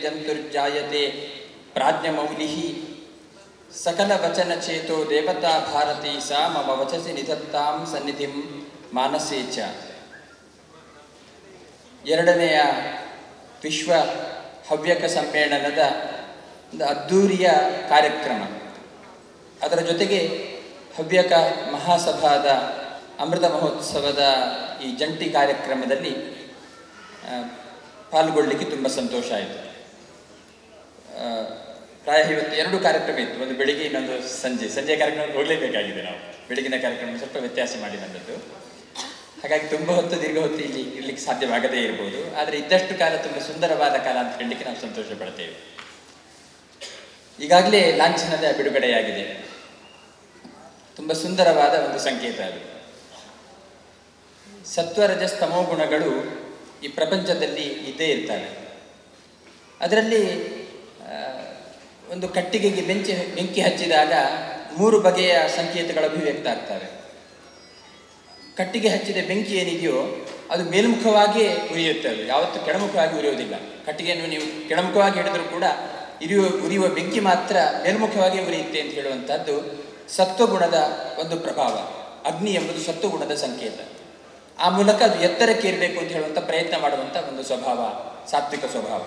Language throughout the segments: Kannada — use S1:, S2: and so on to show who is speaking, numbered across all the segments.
S1: ಜಂತುರ್ಜಾಯತೆ ಪ್ರಾಜ್ಞಮೌಲಿಃ ಸಕಲ ವಚನ ಚೇತೋ ದೇವತಾ ಭಾರತಿ ಸಾ ಮಮ ವಚಸಿ ನಿಧತ್ತಾಂ ಸನ್ನಿಧಿಂ ಮಾನಸೇ ಚ ಎರಡನೆಯ ವಿಶ್ವ ಹವ್ಯಕ ಸಮ್ಮೇಳನದ ಒಂದು ಅದ್ಧೂರಿಯ ಕಾರ್ಯಕ್ರಮ ಅದರ ಜೊತೆಗೆ ಹವ್ಯಕ ಮಹಾಸಭಾದ ಅಮೃತ ಮಹೋತ್ಸವದ ಈ ಜಂಟಿ ಕಾರ್ಯಕ್ರಮದಲ್ಲಿ ಆ, ಪಾಲ್ಗೊಳ್ಳಿಕ್ಕೆ ತುಂಬ ಸಂತೋಷ ಆಯಿತು ಆ, ಪ್ರಾಯ ಇವತ್ತು ಎರಡು ಕಾರ್ಯಕ್ರಮ ಇತ್ತು ಒಂದು ಬೆಳಿಗ್ಗೆ ಇನ್ನೊಂದು ಸಂಜೆ ಸಂಜೆ ಕಾರ್ಯಕ್ರಮಕ್ಕೆ ಹೋಗಲೇಬೇಕಾಗಿದೆ ನಾವು ಬೆಳಗಿನ ಕಾರ್ಯಕ್ರಮ ಸ್ವಲ್ಪ ವ್ಯತ್ಯಾಸ ಮಾಡಿ ಬಂದದ್ದು ಹಾಗಾಗಿ ತುಂಬ ಹೊತ್ತು ದೀರ್ಘ ಹೊತ್ತು ಇಲ್ಲಿ ಇರ್ಲಿಕ್ಕೆ ಸಾಧ್ಯವಾಗದೇ ಇರ್ಬೋದು ಆದರೆ ಇದ್ದಷ್ಟು ಕಾಲ ತುಂಬ ಸುಂದರವಾದ ಕಾಲ ಅಂತ ಹೇಳಲಿಕ್ಕೆ ನಾವು ಸಂತೋಷ ಪಡ್ತೇವೆ ಈಗಾಗಲೇ ಲಾಂಛನದ ಬಿಡುಗಡೆಯಾಗಿದೆ ತುಂಬ ಸುಂದರವಾದ ಒಂದು ಸಂಕೇತ ಅದು ಸತ್ವರಜಸ್ ತಮೋ ಗುಣಗಳು ಈ ಪ್ರಪಂಚದಲ್ಲಿ ಇದ್ದೇ ಇರ್ತವೆ ಅದರಲ್ಲಿ ಆ, ಒಂದು ಕಟ್ಟಿಗೆಗೆ ಬೆಂಚಿ ಬೆಂಕಿ ಹಚ್ಚಿದಾಗ ಮೂರು ಬಗೆಯ ಸಂಕೇತಗಳು ಅಭಿವ್ಯಕ್ತ ಆಗ್ತವೆ ಕಟ್ಟಿಗೆ ಹಚ್ಚಿದ ಬೆಂಕಿ ಏನಿದೆಯೋ ಅದು ಮೇಲ್ಮುಖವಾಗಿ ಉರಿಯುತ್ತೆ ಅದು ಯಾವತ್ತೂ ಕೆಳಮುಖವಾಗಿ ಉರಿಯೋದಿಲ್ಲ ಕಟ್ಟಿಗೆಯನ್ನು ನೀವು ಕೆಳಮುಖವಾಗಿ ಹಿಡಿದರೂ ಕೂಡ ಇರಿಯುವ ಉರಿಯುವ ಬೆಂಕಿ ಮಾತ್ರ ಮೇಲ್ಮುಖವಾಗಿ ಉರಿಯುತ್ತೆ ಅಂತ ಹೇಳುವಂಥದ್ದು ಸತ್ವಗುಣದ ಒಂದು ಪ್ರಭಾವ ಅಗ್ನಿ ಎಂಬುದು ಸತ್ವಗುಣದ ಸಂಕೇತ ಆ ಮೂಲಕ ಅದು ಎತ್ತರಕ್ಕೆ ಇರಬೇಕು ಅಂತ ಹೇಳುವಂಥ ಪ್ರಯತ್ನ ಮಾಡುವಂಥ ಒಂದು ಸ್ವಭಾವ ಸಾತ್ವಿಕ ಸ್ವಭಾವ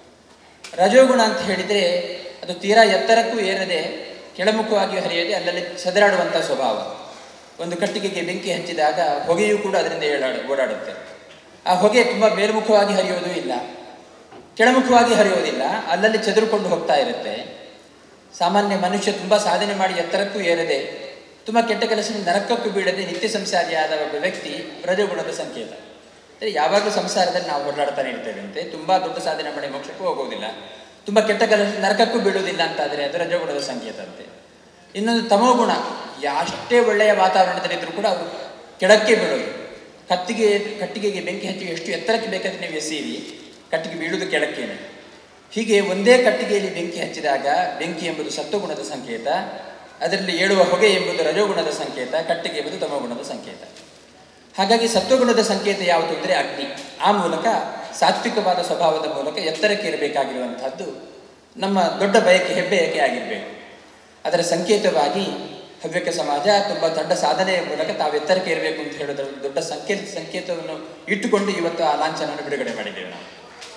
S1: ರಜೋಗುಣ ಅಂತ ಹೇಳಿದರೆ ಅದು ತೀರಾ ಎತ್ತರಕ್ಕೂ ಏರದೆ ಕೆಳಮುಖವಾಗಿ ಹರಿಯದೆ ಅಲ್ಲಲ್ಲಿ ಸದರಾಡುವಂಥ ಸ್ವಭಾವ ಒಂದು ಕಟ್ಟಿಗೆಗೆ ಬೆಂಕಿ ಹಚ್ಚಿದಾಗ ಹೊಗೆಯೂ ಕೂಡ ಅದರಿಂದ ಏಳಾಡ ಓಡಾಡುತ್ತೆ ಆ ಹೊಗೆ ತುಂಬ ಮೇಲ್ಮುಖವಾಗಿ ಹರಿಯೋದು ಇಲ್ಲ ಕೆಳಮುಖವಾಗಿ ಹರಿಯೋದಿಲ್ಲ ಅಲ್ಲಲ್ಲಿ ಚದುರಿಕೊಂಡು ಹೋಗ್ತಾ ಇರುತ್ತೆ ಸಾಮಾನ್ಯ ಮನುಷ್ಯ ತುಂಬ ಸಾಧನೆ ಮಾಡಿ ಎತ್ತರಕ್ಕೂ ಏರದೆ ತುಂಬ ಕೆಟ್ಟ ಕೆಲಸ ನರಕಕ್ಕೂ ಬೀಳದೆ ನಿತ್ಯ ಸಂಸಾರಿಯಾದ ಒಬ್ಬ ವ್ಯಕ್ತಿ ರಜಗುಣದ ಸಂಕೇತ ಅಂದರೆ ಯಾವಾಗಲೂ ಸಂಸಾರದಲ್ಲಿ ನಾವು ಓಡಾಡ್ತಾನೆ ಇರ್ತೇವೆ ಅಂತೆ ತುಂಬ ದೊಡ್ಡ ಸಾಧನೆ ಮಾಡಿ ಮೋಕ್ಷಕ್ಕೂ ಹೋಗೋದಿಲ್ಲ ತುಂಬ ಕೆಟ್ಟ ಕೆಲಸ ನರಕಕ್ಕೂ ಬೀಳುವುದಿಲ್ಲ ಅಂತಾದರೆ ಅದು ರಜಗುಣದ ಸಂಕೇತ ಅಂತೆ ಇನ್ನೊಂದು ತಮೋಗುಣ ಅಷ್ಟೇ ಒಳ್ಳೆಯ ವಾತಾವರಣದಲ್ಲಿದ್ದರೂ ಕೂಡ ಅವರು ಕೆಳಕ್ಕೆ ಬೀಳೋದು ಕತ್ತಿಗೆ ಕಟ್ಟಿಗೆಗೆ ಬೆಂಕಿ ಹಚ್ಚಿ ಎಷ್ಟು ಎತ್ತರಕ್ಕೆ ಬೇಕಾದ್ರೆ ನೀವು ಎಸೀರಿ ಕಟ್ಟಿಗೆ ಬೀಳುವುದು ಕೆಳಕ್ಕೇನೆ ಹೀಗೆ ಒಂದೇ ಕಟ್ಟಿಗೆಯಲ್ಲಿ ಬೆಂಕಿ ಹಚ್ಚಿದಾಗ ಬೆಂಕಿ ಎಂಬುದು ಸತ್ವಗುಣದ ಸಂಕೇತ ಅದರಲ್ಲಿ ಏಳುವ ಹೊಗೆ ಎಂಬುದು ರಜೋಗುಣದ ಸಂಕೇತ ಕಟ್ಟಿಗೆ ಎಂಬುದು ತಮೋಗುಣದ ಸಂಕೇತ ಹಾಗಾಗಿ ಸತ್ವಗುಣದ ಸಂಕೇತ ಯಾವುದು ಅಂದರೆ ಅಗ್ನಿ ಆ ಮೂಲಕ ಸಾತ್ವಿಕವಾದ ಸ್ವಭಾವದ ಮೂಲಕ ಎತ್ತರಕ್ಕೆ ಇರಬೇಕಾಗಿರುವಂತಹದ್ದು ನಮ್ಮ ದೊಡ್ಡ ಬಯಕೆ ಹೆಬ್ಬೆಯಕೆ ಆಗಿರಬೇಕು ಅದರ ಸಂಕೇತವಾಗಿ ಹವ್ಯಕ ಸಮಾಜ ತುಂಬ ದೊಡ್ಡ ಸಾಧನೆಯ ಮೂಲಕ ತಾವು ಎತ್ತರಕ್ಕೆ ಇರಬೇಕು ಅಂತ ಹೇಳೋದ್ರ ಒಂದು ದೊಡ್ಡ ಸಂಕೇತ ಸಂಕೇತವನ್ನು ಇಟ್ಟುಕೊಂಡು ಇವತ್ತು ಆ ಲಾಂಛನವನ್ನು ಬಿಡುಗಡೆ ಮಾಡಿದ್ದೇವೆ ನಾವು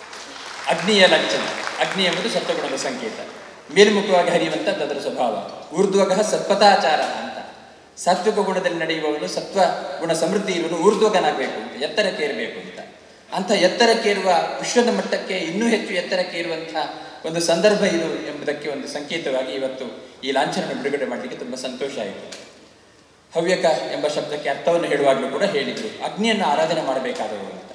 S1: ಅಗ್ನಿಯ ಲಾಂಛನ ಅಗ್ನಿ ಎಂಬುದು ಸತ್ವಗುಣದ ಸಂಕೇತ ಮೇಲ್ಮುಖವಾಗಿ ಹರಿಯುವಂಥದ್ದು ಅದರ ಸ್ವಭಾವ ಊರ್ಧ್ವಗಃ ಸತ್ಪಥಾಚಾರ ಅಂತ ಸಾತ್ವಿಕ ಗುಣದಲ್ಲಿ ನಡೆಯುವವನು ಸತ್ವ ಗುಣ ಸಮೃದ್ಧಿ ಇರುವನು ಊರ್ಧ್ವಗನಾಗಬೇಕು ಅಂತ ಎತ್ತರಕ್ಕೆ ಇರಬೇಕು ಅಂತ ಅಂಥ ಎತ್ತರಕ್ಕೆ ಇರುವ ವಿಶ್ವದ ಮಟ್ಟಕ್ಕೆ ಇನ್ನೂ ಹೆಚ್ಚು ಎತ್ತರಕ್ಕೆ ಇರುವಂತಹ ಒಂದು ಸಂದರ್ಭ ಇದು ಎಂಬುದಕ್ಕೆ ಒಂದು ಸಂಕೇತವಾಗಿ ಇವತ್ತು ಈ ಲಾಂಛನವನ್ನು ಬಿಡುಗಡೆ ಮಾಡಲಿಕ್ಕೆ ತುಂಬ ಸಂತೋಷ ಆಯಿತು ಹವ್ಯಕ ಎಂಬ ಶಬ್ದಕ್ಕೆ ಅರ್ಥವನ್ನು ಹೇಳುವಾಗಲೂ ಕೂಡ ಹೇಳಿದರು ಅಗ್ನಿಯನ್ನು ಆರಾಧನೆ ಮಾಡಬೇಕಾದವರು ಅಂತ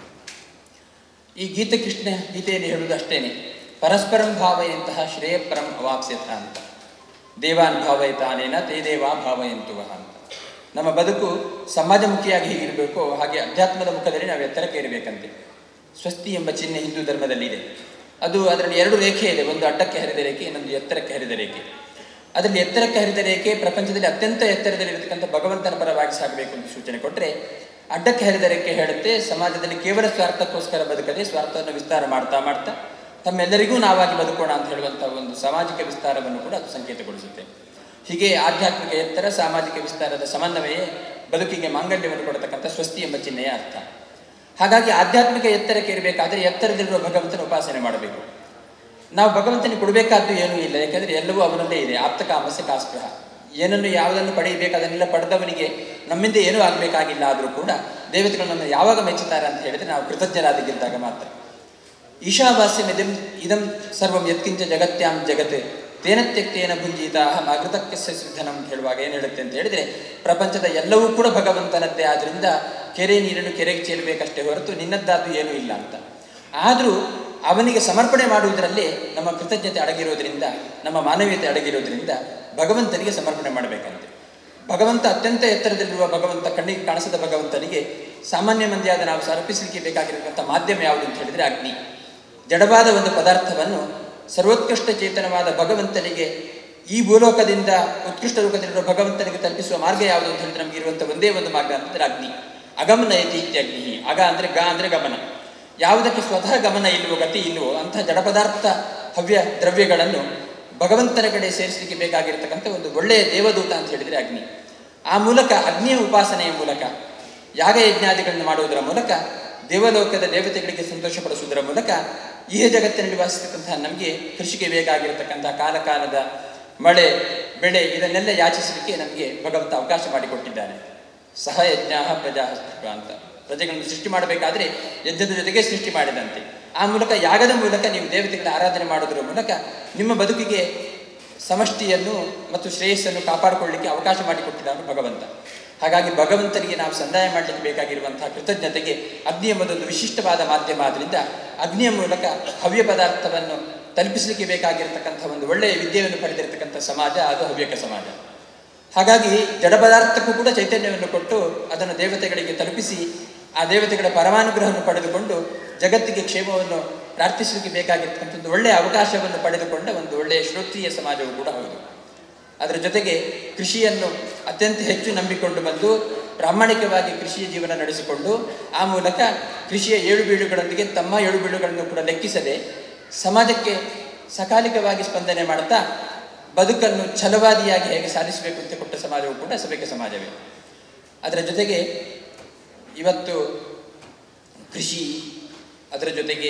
S1: ಈ ಗೀತೆ ಕೃಷ್ಣ ಗೀತೆಯಲ್ಲಿ ಹೇಳುವುದು ಅಷ್ಟೇನೆ ಪರಸ್ಪರಂ ಭಾವಯಂತಹ ಶ್ರೇಯಪರಂ ಅವಾಪ್ಸ್ಯಥ ಅಂತ ದೇವಾನ್ ಭಾವಯತಾನೇನ ತೇ ದೇವಾ ಭಾವಯಂತುವ ಅಂತ ನಮ್ಮ ಬದುಕು ಸಮಾಜಮುಖಿಯಾಗಿ ಹೀಗಿರಬೇಕು ಹಾಗೆ ಅಧ್ಯಾತ್ಮದ ಮುಖದಲ್ಲಿ ನಾವು ಎತ್ತರಕ್ಕೆ ಇರಬೇಕಂತೆ ಸ್ವಸ್ತಿ ಎಂಬ ಚಿಹ್ನೆ ಹಿಂದೂ ಧರ್ಮದಲ್ಲಿ ಇದೆ ಅದು ಅದರಲ್ಲಿ ಎರಡು ರೇಖೆ ಇದೆ ಒಂದು ಅಡ್ಡಕ್ಕೆ ಹರಿದ ರೇಖೆ ಇನ್ನೊಂದು ಎತ್ತರಕ್ಕೆ ಹರಿದ ರೇಖೆ ಅದರಲ್ಲಿ ಎತ್ತರಕ್ಕೆ ಹರಿದ ರೇಖೆ ಪ್ರಪಂಚದಲ್ಲಿ ಅತ್ಯಂತ ಎತ್ತರದಲ್ಲಿರತಕ್ಕಂಥ ಭಗವಂತನ ಪರವಾಗಿ ಸಾಗಬೇಕು ಅಂತ ಸೂಚನೆ ಕೊಟ್ಟರೆ ಅಡ್ಡಕ್ಕೆ ಹರಿದ ರೇಖೆ ಹೇಳುತ್ತೆ ಸಮಾಜದಲ್ಲಿ ಕೇವಲ ಸ್ವಾರ್ಥಕ್ಕೋಸ್ಕರ ಬದುಕದೆ ಸ್ವಾರ್ಥವನ್ನು ವಿಸ್ತಾರ ಮಾಡ್ತಾ ಮಾಡ್ತಾ ತಮ್ಮೆಲ್ಲರಿಗೂ ನಾವಾಗಿ ಬದುಕೋಣ ಅಂತ ಹೇಳುವಂಥ ಒಂದು ಸಾಮಾಜಿಕ ವಿಸ್ತಾರವನ್ನು ಕೂಡ ಅದು ಸಂಕೇತಗೊಳಿಸುತ್ತೆ ಹೀಗೆ ಆಧ್ಯಾತ್ಮಿಕ ಎತ್ತರ ಸಾಮಾಜಿಕ ವಿಸ್ತಾರದ ಸಮನ್ವಯ ಬದುಕಿಗೆ ಮಾಂಗಲ್ಯವನ್ನು ಕೊಡತಕ್ಕಂಥ ಸ್ವಸ್ತಿ ಎಂಬ ಚಿಹ್ನೆಯ ಅರ್ಥ ಹಾಗಾಗಿ ಆಧ್ಯಾತ್ಮಿಕ ಎತ್ತರಕ್ಕೆ ಇರಬೇಕಾದರೆ ಎತ್ತರದಲ್ಲಿರುವ ಭಗವಂತನ ಉಪಾಸನೆ ಮಾಡಬೇಕು ನಾವು ಭಗವಂತನಿಗೆ ಕೊಡಬೇಕಾದ್ದು ಏನೂ ಇಲ್ಲ ಯಾಕಂದರೆ ಎಲ್ಲವೂ ಅವನಲ್ಲೇ ಇದೆ ಆಪ್ತ ಕಾಮಸ್ಯ ಕಾಸ್ಪೃಹ ಏನನ್ನು ಯಾವುದನ್ನು ಪಡೆಯಬೇಕು ಅದನ್ನೆಲ್ಲ ಪಡೆದವನಿಗೆ ನಮ್ಮಿಂದ ಏನೂ ಆಗಬೇಕಾಗಿಲ್ಲ ಆದರೂ ಕೂಡ ದೇವತೆಗಳು ನಮ್ಮನ್ನು ಯಾವಾಗ ಮೆಚ್ಚುತ್ತಾರೆ ಅಂತ ಹೇಳಿದರೆ ನಾವು ಕೃತಜ್ಞರಾದಿಗಿದ್ದಾಗ ಮಾತ್ರ ಈಶಾವಾಸ್ಯಂ ಇದಂ ಇದಂ ಸರ್ವಂ ಯತ್ಕಿಂಚ ಜಗತ್ಯಾಂ ಜಗತ್ ತೇನ ತ್ಯಕ್ತೇನ ಭುಂಜಿತ ಅಘೃತಕ್ಕೆ ಸಿದ್ಧನಂ ಅಂತ ಹೇಳುವಾಗ ಏನು ಹೇಳುತ್ತೆ ಅಂತ ಹೇಳಿದರೆ ಪ್ರಪಂಚದ ಎಲ್ಲವೂ ಕೂಡ ಭಗವಂತನದ್ದೇ ಆದ್ದರಿಂದ ಕೆರೆ ನೀರನ್ನು ಕೆರೆಗೆ ಚೆಲ್ಲಬೇಕಷ್ಟೇ ಹೊರತು ನಿನ್ನದ್ದಾದ್ದು ಏನೂ ಇಲ್ಲ ಅಂತ ಆದರೂ ಅವನಿಗೆ ಸಮರ್ಪಣೆ ಮಾಡುವುದರಲ್ಲಿ ನಮ್ಮ ಕೃತಜ್ಞತೆ ಅಡಗಿರೋದ್ರಿಂದ ನಮ್ಮ ಮಾನವೀಯತೆ ಅಡಗಿರೋದ್ರಿಂದ ಭಗವಂತನಿಗೆ ಸಮರ್ಪಣೆ ಮಾಡಬೇಕಂತೆ ಭಗವಂತ ಅತ್ಯಂತ ಎತ್ತರದಲ್ಲಿರುವ ಭಗವಂತ ಕಣ್ಣಿಗೆ ಕಾಣಿಸದ ಭಗವಂತನಿಗೆ ಸಾಮಾನ್ಯ ಮಂದಿಯಾದ ನಾವು ಸಮರ್ಪಿಸಲಿಕ್ಕೆ ಬೇಕಾಗಿರುವಂಥ ಮಾಧ್ಯಮ ಯಾವುದು ಅಂತ ಹೇಳಿದರೆ ಅಗ್ನಿ ಜಡವಾದ ಒಂದು ಪದಾರ್ಥವನ್ನು ಸರ್ವೋತ್ಕೃಷ್ಟ ಚೇತನವಾದ ಭಗವಂತನಿಗೆ ಈ ಭೂಲೋಕದಿಂದ ಉತ್ಕೃಷ್ಟ ಲೋಕದಲ್ಲಿರುವ ಭಗವಂತನಿಗೆ ತಲುಪಿಸುವ ಮಾರ್ಗ ಯಾವುದು ಅಂತ ಹೇಳಿದ್ರೆ ನಮಗೆ ಇರುವಂಥ ಒಂದೇ ಒಂದು ಮಾರ್ಗ ಅಂತಂದ್ರೆ ಅಗ್ನಿ ಅಗಮನ ಐತಿ ಇತ್ಯಗ್ನಿ ಅಗ ಅಂದರೆ ಗ ಅಂದರೆ ಗಮನ ಯಾವುದಕ್ಕೆ ಸ್ವತಃ ಗಮನ ಇಲ್ವೋ ಗತಿ ಇಲ್ವೋ ಅಂತಹ ಜಡ ಪದಾರ್ಥ ಹವ್ಯ ದ್ರವ್ಯಗಳನ್ನು ಭಗವಂತನ ಕಡೆ ಸೇರಿಸಲಿಕ್ಕೆ ಬೇಕಾಗಿರ್ತಕ್ಕಂಥ ಒಂದು ಒಳ್ಳೆಯ ದೇವದೂತ ಅಂತ ಹೇಳಿದರೆ ಅಗ್ನಿ ಆ ಮೂಲಕ ಅಗ್ನಿಯ ಉಪಾಸನೆಯ ಮೂಲಕ ಯಾಗ ಯಜ್ಞಾದಿಗಳನ್ನು ಮಾಡುವುದರ ಮೂಲಕ ದೇವಲೋಕದ ದೇವತೆಗಳಿಗೆ ಸಂತೋಷಪಡಿಸುವುದರ ಮೂಲಕ ಈ ಜಗತ್ತಿನಲ್ಲಿ ವಾಸಿಸತಕ್ಕಂತಹ ನಮಗೆ ಕೃಷಿಗೆ ಬೇಕಾಗಿರತಕ್ಕಂತಹ ಕಾಲ ಕಾಲದ ಮಳೆ ಬೆಳೆ ಇದನ್ನೆಲ್ಲ ಯಾಚಿಸಲಿಕ್ಕೆ ನಮಗೆ ಭಗವಂತ ಅವಕಾಶ ಮಾಡಿಕೊಟ್ಟಿದ್ದಾನೆ ಸಹ ಯಜ್ಞ ಪ್ರಜಾ ಅಂತ ಪ್ರಜೆಗಳನ್ನು ಸೃಷ್ಟಿ ಮಾಡಬೇಕಾದ್ರೆ ಯಜ್ಞದ ಜೊತೆಗೆ ಸೃಷ್ಟಿ ಮಾಡಿದಂತೆ ಆ ಮೂಲಕ ಯಾಗದ ಮೂಲಕ ನೀವು ದೇವತೆಗಳ ಆರಾಧನೆ ಮಾಡೋದರ ಮೂಲಕ ನಿಮ್ಮ ಬದುಕಿಗೆ ಸಮಷ್ಟಿಯನ್ನು ಮತ್ತು ಶ್ರೇಯಸ್ಸನ್ನು ಕಾಪಾಡಿಕೊಳ್ಳಿಕ್ಕೆ ಅವಕಾಶ ಮಾಡಿಕೊಟ್ಟಿದ್ದಾನೆ ಭಗವಂತ ಹಾಗಾಗಿ ಭಗವಂತನಿಗೆ ನಾವು ಸಂದಾಯ ಮಾಡಲಿಕ್ಕೆ ಬೇಕಾಗಿರುವಂತಹ ಕೃತಜ್ಞತೆಗೆ ಅಗ್ನಿ ಎಂಬುದೊಂದು ವಿಶಿಷ್ಟವಾದ ಮಾಧ್ಯಮ ಆದ್ದರಿಂದ ಅಗ್ನಿಯ ಮೂಲಕ ಹವ್ಯ ಪದಾರ್ಥವನ್ನು ತಲುಪಿಸಲಿಕ್ಕೆ ಬೇಕಾಗಿರತಕ್ಕಂಥ ಒಂದು ಒಳ್ಳೆಯ ವಿದ್ಯೆಯನ್ನು ಪಡೆದಿರತಕ್ಕಂಥ ಸಮಾಜ ಅದು ಹವ್ಯಕ ಸಮಾಜ ಹಾಗಾಗಿ ಜಡ ಪದಾರ್ಥಕ್ಕೂ ಕೂಡ ಚೈತನ್ಯವನ್ನು ಕೊಟ್ಟು ಅದನ್ನು ದೇವತೆಗಳಿಗೆ ತಲುಪಿಸಿ ಆ ದೇವತೆಗಳ ಪರಮಾನುಗ್ರಹವನ್ನು ಪಡೆದುಕೊಂಡು ಜಗತ್ತಿಗೆ ಕ್ಷೇಮವನ್ನು ಪ್ರಾರ್ಥಿಸಲಿಕ್ಕೆ ಬೇಕಾಗಿರ್ತಕ್ಕಂಥ ಒಂದು ಒಳ್ಳೆಯ ಅವಕಾಶವನ್ನು ಪಡೆದುಕೊಂಡ ಒಂದು ಒಳ್ಳೆಯ ಶ್ರೋತ್ರಿಯ ಸಮಾಜವೂ ಕೂಡ ಹೌದು ಅದರ ಜೊತೆಗೆ ಕೃಷಿಯನ್ನು ಅತ್ಯಂತ ಹೆಚ್ಚು ನಂಬಿಕೊಂಡು ಬಂದು ಪ್ರಾಮಾಣಿಕವಾಗಿ ಕೃಷಿಯ ಜೀವನ ನಡೆಸಿಕೊಂಡು ಆ ಮೂಲಕ ಕೃಷಿಯ ಏಳು ಬೀಳುಗಳೊಂದಿಗೆ ತಮ್ಮ ಏಳು ಬೀಳುಗಳನ್ನು ಕೂಡ ಲೆಕ್ಕಿಸದೆ ಸಮಾಜಕ್ಕೆ ಸಕಾಲಿಕವಾಗಿ ಸ್ಪಂದನೆ ಮಾಡ್ತಾ ಬದುಕನ್ನು ಛಲವಾದಿಯಾಗಿ ಹೇಗೆ ಸಾಧಿಸಬೇಕು ಅಂತ ಕೊಟ್ಟ ಸಮಾಜವು ಕೂಡ ಸಭ್ಯಕ ಸಮಾಜವೇ ಅದರ ಜೊತೆಗೆ ಇವತ್ತು ಕೃಷಿ ಅದರ ಜೊತೆಗೆ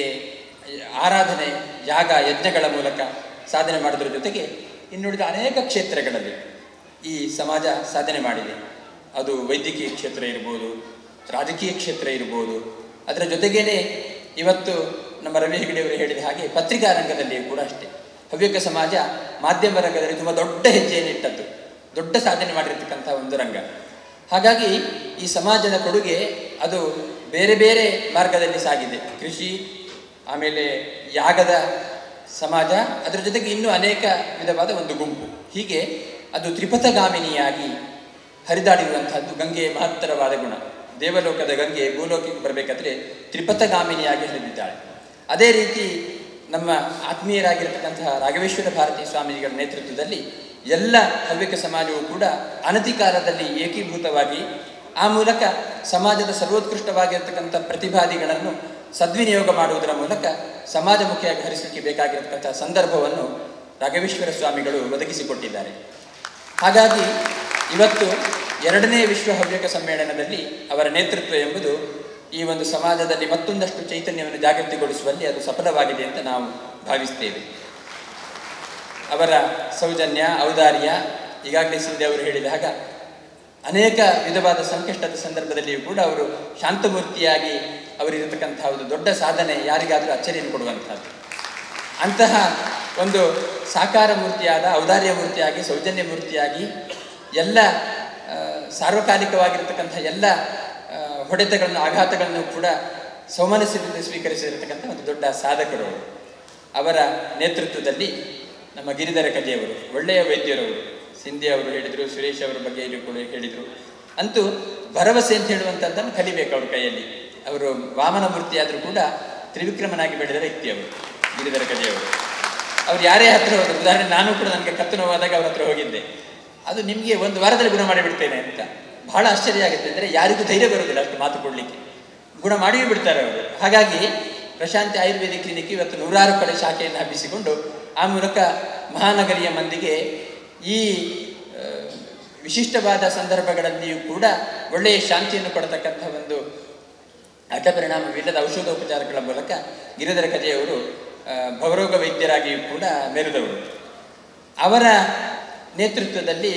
S1: ಆರಾಧನೆ ಯಾಗ ಯಜ್ಞಗಳ ಮೂಲಕ ಸಾಧನೆ ಮಾಡೋದ್ರ ಜೊತೆಗೆ ಇನ್ನುಳಿದ ಅನೇಕ ಕ್ಷೇತ್ರಗಳಲ್ಲಿ ಈ ಸಮಾಜ ಸಾಧನೆ ಮಾಡಿದೆ ಅದು ವೈದ್ಯಕೀಯ ಕ್ಷೇತ್ರ ಇರ್ಬೋದು ರಾಜಕೀಯ ಕ್ಷೇತ್ರ ಇರ್ಬೋದು ಅದರ ಜೊತೆಗೇನೆ ಇವತ್ತು ನಮ್ಮ ರವಿ ಹೆಗಡೆಯವರು ಹೇಳಿದ ಹಾಗೆ ಪತ್ರಿಕಾ ರಂಗದಲ್ಲಿಯೂ ಕೂಡ ಅಷ್ಟೇ ಹವ್ಯಕ ಸಮಾಜ ಮಾಧ್ಯಮ ರಂಗದಲ್ಲಿ ತುಂಬ ದೊಡ್ಡ ಹೆಜ್ಜೆಯನ್ನು ಇಟ್ಟದ್ದು ದೊಡ್ಡ ಸಾಧನೆ ಮಾಡಿರ್ತಕ್ಕಂಥ ಒಂದು ರಂಗ ಹಾಗಾಗಿ ಈ ಸಮಾಜದ ಕೊಡುಗೆ ಅದು ಬೇರೆ ಬೇರೆ ಮಾರ್ಗದಲ್ಲಿ ಸಾಗಿದೆ ಕೃಷಿ ಆಮೇಲೆ ಯಾಗದ ಸಮಾಜ ಅದರ ಜೊತೆಗೆ ಇನ್ನೂ ಅನೇಕ ವಿಧವಾದ ಒಂದು ಗುಂಪು ಹೀಗೆ ಅದು ತ್ರಿಪಥಗಾಮಿನಿಯಾಗಿ ಹರಿದಾಡಿರುವಂತಹದ್ದು ಗಂಗೆ ಮಹತ್ತರವಾದ ಗುಣ ದೇವಲೋಕದ ಗಂಗೆ ಭೂಲೋಕಕ್ಕೆ ಬರಬೇಕಾದ್ರೆ ತ್ರಿಪಥಗಾಮಿನಿಯಾಗಿ ಹರಿದಿದ್ದಾಳೆ ಅದೇ ರೀತಿ ನಮ್ಮ ಆತ್ಮೀಯರಾಗಿರ್ತಕ್ಕಂತಹ ರಾಘವೇಶ್ವರ ಭಾರತಿ ಸ್ವಾಮೀಜಿಗಳ ನೇತೃತ್ವದಲ್ಲಿ ಎಲ್ಲ ಹವ್ಯಕ ಸಮಾಜವು ಕೂಡ ಅನತಿ ಕಾಲದಲ್ಲಿ ಏಕೀಭೂತವಾಗಿ ಆ ಮೂಲಕ ಸಮಾಜದ ಸರ್ವೋತ್ಕೃಷ್ಟವಾಗಿರ್ತಕ್ಕಂಥ ಪ್ರತಿಭಾದಿಗಳನ್ನು ಸದ್ವಿನಿಯೋಗ ಮಾಡುವುದರ ಮೂಲಕ ಸಮಾಜಮುಖಿಯಾಗಿ ಹರಿಸಲಿಕ್ಕೆ ಬೇಕಾಗಿರತಕ್ಕಂಥ ಸಂದರ್ಭವನ್ನು ರಾಘವೇಶ್ವರ ಸ್ವಾಮಿಗಳು ಒದಗಿಸಿಕೊಟ್ಟಿದ್ದಾರೆ ಹಾಗಾಗಿ ಇವತ್ತು ಎರಡನೇ ವಿಶ್ವ ಹವ್ಯಕ ಸಮ್ಮೇಳನದಲ್ಲಿ ಅವರ ನೇತೃತ್ವ ಎಂಬುದು ಈ ಒಂದು ಸಮಾಜದಲ್ಲಿ ಮತ್ತೊಂದಷ್ಟು ಚೈತನ್ಯವನ್ನು ಜಾಗೃತಿಗೊಳಿಸುವಲ್ಲಿ ಅದು ಸಫಲವಾಗಿದೆ ಅಂತ ನಾವು ಭಾವಿಸ್ತೇವೆ ಅವರ ಸೌಜನ್ಯ ಔದಾರ್ಯ ಈಗಾಗಲೇ ಸಿಂಧೆ ಅವರು ಹೇಳಿದ ಹಾಗ ಅನೇಕ ವಿಧವಾದ ಸಂಕಷ್ಟದ ಸಂದರ್ಭದಲ್ಲಿಯೂ ಕೂಡ ಅವರು ಶಾಂತಮೂರ್ತಿಯಾಗಿ ಅವರಿರತಕ್ಕಂತಹ ಒಂದು ದೊಡ್ಡ ಸಾಧನೆ ಯಾರಿಗಾದರೂ ಅಚ್ಚರಿಯನ್ನು ಕೊಡುವಂಥದ್ದು ಅಂತಹ ಒಂದು ಸಾಕಾರ ಮೂರ್ತಿಯಾದ ಔದಾರ್ಯ ಮೂರ್ತಿಯಾಗಿ ಸೌಜನ್ಯ ಮೂರ್ತಿಯಾಗಿ ಎಲ್ಲ ಆ, ಸಾರ್ವಕಾಲಿಕವಾಗಿರ್ತಕ್ಕಂಥ ಎಲ್ಲ ಆ, ಹೊಡೆತಗಳನ್ನು ಆಘಾತಗಳನ್ನು ಕೂಡ ಸೌಮನಸ್ಯದಿಂದ ಸ್ವೀಕರಿಸಿರತಕ್ಕಂಥ ಒಂದು ದೊಡ್ಡ ಸಾಧಕರು ಅವರು. ಅವರ ನೇತೃತ್ವದಲ್ಲಿ ನಮ್ಮ ಗಿರಿಧರ ಕಜೆಯವರು ಒಳ್ಳೆಯ ವೈದ್ಯರವರು ಸಿಂಧಿ ಅವರು ಹೇಳಿದರು ಸುರೇಶ್ ಅವರ ಬಗ್ಗೆ ಇಲ್ಲಿ ಕೂಡ ಹೇಳಿದರು ಅಂತೂ ಭರವಸೆ ಅಂತ ಹೇಳುವಂಥದ್ದನ್ನು ಕಲಿಬೇಕು ಅವ್ರ ಕೈಯಲ್ಲಿ ಅವರು ವಾಮನ ಮೂರ್ತಿಯಾದರೂ ಕೂಡ ತ್ರಿವಿಕ್ರಮನಾಗಿ ಬೆಳೆದ ವ್ಯಕ್ತಿ ಅವರು ಗಿರಿಧರ ಕಜೆಯವರು ಅವ್ರು ಯಾರೇ ಹತ್ರ ಹೋದ್ರು ಉದಾಹರಣೆ ನಾನು ಕೂಡ ನನಗೆ ಕತ್ತು ನೋವಾದಾಗ ಅವ್ರ ಹತ್ರ ಹೋಗಿದ್ದೆ ಅದು ನಿಮಗೆ ಒಂದು ವಾರದಲ್ಲಿ ಗುಣ ಮಾಡಿಬಿಡ್ತೇನೆ ಅಂತ ಬಹಳ ಆಶ್ಚರ್ಯ ಆಗುತ್ತೆ ಅಂದರೆ ಯಾರಿಗೂ ಧೈರ್ಯ ಬರೋದಿಲ್ಲ ಅಷ್ಟು ಮಾತು ಕೊಡಲಿಕ್ಕೆ ಗುಣ ಮಾಡಿಯೂ ಬಿಡ್ತಾರೆ ಅವರು ಹಾಗಾಗಿ ಪ್ರಶಾಂತಿ ಆಯುರ್ವೇದಿಕ್ ಕ್ಲಿನಿಕ್ ಇವತ್ತು ನೂರಾರು ಕಡೆ ಶಾಖೆಯನ್ನು ಹಬ್ಬಿಸಿಕೊಂಡು ಆ ಮೂಲಕ ಮಹಾನಗರಿಯ ಮಂದಿಗೆ ಈ ಆ, ವಿಶಿಷ್ಟವಾದ ಸಂದರ್ಭಗಳಲ್ಲಿಯೂ ಕೂಡ ಒಳ್ಳೆಯ ಶಾಂತಿಯನ್ನು ಕೊಡತಕ್ಕಂಥ ಒಂದು ಅಡ್ಡ ಪರಿಣಾಮವಿಲ್ಲದ ಔಷಧೋಪಚಾರಗಳ ಮೂಲಕ ಗಿರಿಧರ ಕಜೆಯವರು ಆ, ಭವರೋಗ ವೈದ್ಯರಾಗಿಯೂ ಕೂಡ ಮೆರೆದವರು ಅವರ ನೇತೃತ್ವದಲ್ಲಿ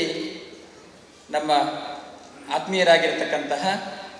S1: ನಮ್ಮ ಆತ್ಮೀಯರಾಗಿರ್ತಕ್ಕಂತಹ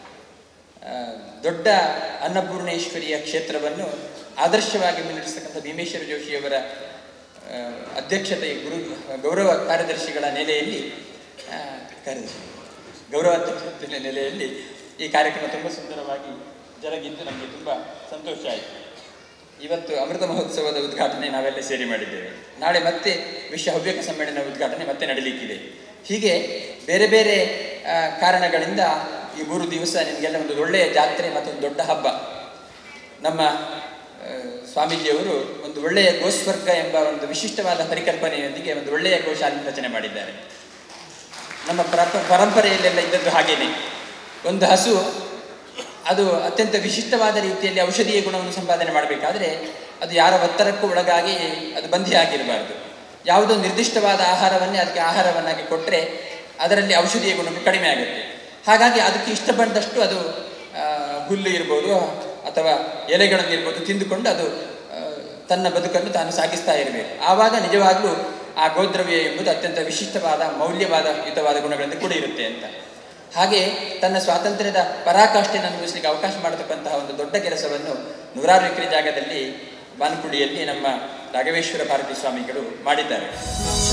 S1: ಆ, ದೊಡ್ಡ ಅನ್ನಪೂರ್ಣೇಶ್ವರಿಯ ಕ್ಷೇತ್ರವನ್ನು ಆದರ್ಶವಾಗಿ ಮುನ್ನಡೆಸತಕ್ಕಂಥ ಭೀಮೇಶ್ವರ ಜೋಶಿಯವರ ಆ, ಅಧ್ಯಕ್ಷತೆಯ ಗುರು ಗೌರವ ಕಾರ್ಯದರ್ಶಿಗಳ ನೆಲೆಯಲ್ಲಿ ಆ, ಕಾರ್ಯದರ್ಶಿ ಗೌರವ ಅಧ್ಯಕ್ಷತೆಯ ನೆಲೆಯಲ್ಲಿ ಈ ಕಾರ್ಯಕ್ರಮ ತುಂಬ ಸುಂದರವಾಗಿ ಜರುಗಿದ್ದು ನಮಗೆ ತುಂಬ ಸಂತೋಷ ಆಯಿತು ಇವತ್ತು ಅಮೃತ ಮಹೋತ್ಸವದ ಉದ್ಘಾಟನೆ ನಾವೆಲ್ಲ ಸೇರಿ ಮಾಡಿದ್ದೇವೆ ನಾಳೆ ಮತ್ತೆ ವಿಶ್ವ ಹವ್ಯಕ ಸಮ್ಮೇಳನ ಉದ್ಘಾಟನೆ ಮತ್ತೆ ನಡೀಲಿಕ್ಕಿದೆ ಹೀಗೆ ಬೇರೆ ಬೇರೆ ಆ, ಕಾರಣಗಳಿಂದ ಈ ಮೂರು ದಿವಸ ನಿಮಗೆಲ್ಲ ಒಂದು ಒಳ್ಳೆಯ ಜಾತ್ರೆ ಮತ್ತು ಒಂದು ದೊಡ್ಡ ಹಬ್ಬ ನಮ್ಮ ಆ, ಸ್ವಾಮೀಜಿಯವರು ಒಂದು ಒಳ್ಳೆಯ ಗೋಸ್ವರ್ಗ ಎಂಬ ಒಂದು ವಿಶಿಷ್ಟವಾದ ಪರಿಕಲ್ಪನೆಯೊಂದಿಗೆ ಒಂದು ಒಳ್ಳೆಯ ಗೋಶಾಲೆ ರಚನೆ ಮಾಡಿದ್ದಾರೆ ನಮ್ಮ ಪರ ಪರಂಪರೆಯಲ್ಲೆಲ್ಲ ಇದ್ದದ್ದು ಹಾಗೇನೆ ಒಂದು ಹಸು ಅದು ಅತ್ಯಂತ ವಿಶಿಷ್ಟವಾದ ರೀತಿಯಲ್ಲಿ ಔಷಧೀಯ ಗುಣವನ್ನು ಸಂಪಾದನೆ ಮಾಡಬೇಕಾದ್ರೆ ಅದು ಯಾರ ಒತ್ತಡಕ್ಕೂ ಒಳಗಾಗಿ ಅದು ಬಂಧಿಯಾಗಿರಬಾರ್ದು ಯಾವುದೋ ನಿರ್ದಿಷ್ಟವಾದ ಆಹಾರವನ್ನೇ ಅದಕ್ಕೆ ಆಹಾರವನ್ನಾಗಿ ಕೊಟ್ಟರೆ ಅದರಲ್ಲಿ ಔಷಧೀಯ ಗುಣಗಳು ಕಡಿಮೆ ಆಗುತ್ತೆ ಹಾಗಾಗಿ ಅದಕ್ಕೆ ಇಷ್ಟ ಬಂದಷ್ಟು ಅದು ಆ, ಹುಲ್ಲು ಇರ್ಬೋದು ಅಥವಾ ಎಲೆಗಳನ್ನು ಇರ್ಬೋದು ತಿಂದುಕೊಂಡು ಅದು ಆ, ತನ್ನ ಬದುಕನ್ನು ತಾನು ಸಾಗಿಸ್ತಾ ಇರಬೇಕು ಆವಾಗ ನಿಜವಾಗ್ಲೂ ಆ ಗೋದ್ರವ್ಯ ಎಂಬುದು ಅತ್ಯಂತ ವಿಶಿಷ್ಟವಾದ ಮೌಲ್ಯವಾದ ಯುತವಾದ ಗುಣಗಳಿಂದ ಕೂಡ ಇರುತ್ತೆ ಅಂತ ಹಾಗೆ ತನ್ನ ಸ್ವಾತಂತ್ರ್ಯದ ಪರಾಕಾಷ್ಠೆಯನ್ನು ಅನುಭವಿಸಲಿಕ್ಕೆ ಅವಕಾಶ ಮಾಡತಕ್ಕಂತಹ ಒಂದು ದೊಡ್ಡ ಕೆಲಸವನ್ನು ನೂರಾರು ಎಕರೆ ಜಾಗದಲ್ಲಿ ಬಾನುಕುಳಿಯಲ್ಲಿ ನಮ್ಮ ರಾಘವೇಶ್ವರ ಭಾರತಿ ಸ್ವಾಮಿಗಳು ಮಾಡಿದ್ದಾರೆ